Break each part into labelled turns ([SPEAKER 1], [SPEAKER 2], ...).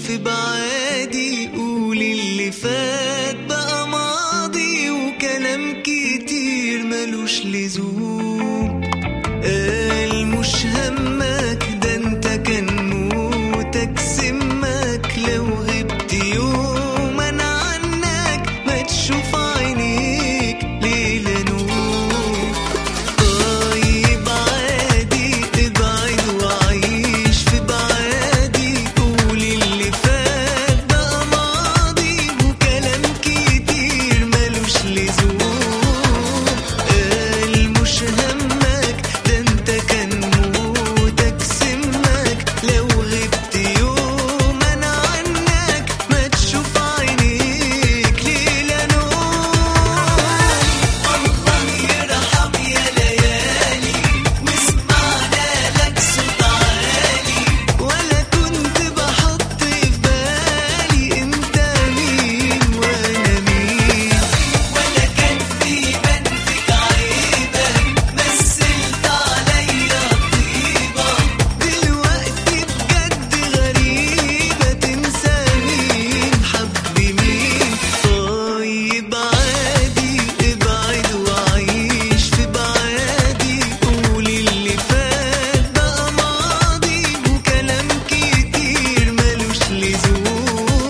[SPEAKER 1] في بعادي قول اللي فات بقى ماضي وكلام كتير ملوش لزوم قال مش همك ده انت كان موتك سمك لو غبت يوم انا عنك ما تشوف عينيك ليلة نور طيب عادي ابعد وعيش في بعادي قول اللي فات بقى ماضي وكلام كتير ملوش لزوم قال مش همك ده انت كان موتك سمك لو غبت يوم انا عنك ما تشوف عينيك ليلة نور الله يرحم يا ليالي واسمعنا لك صوت عالي ولا كنت بحط في بالي انت مين وانا مين ولا كان في بنتك عيبة مثلت عليا طيبة دلوقتي بجد غريبة تنسى مين حب مين طيب عادي ابعد وعيش في بعادي قول اللي فات بقى ماضي وكلام كتير ملوش لزوم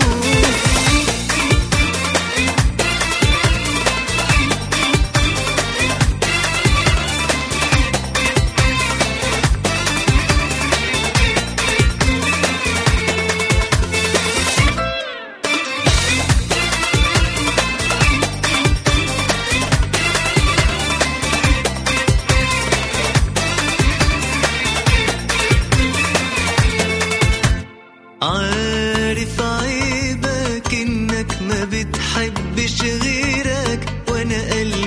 [SPEAKER 1] عارف عيبك انك ما بتحبش غيرك وانا قلبي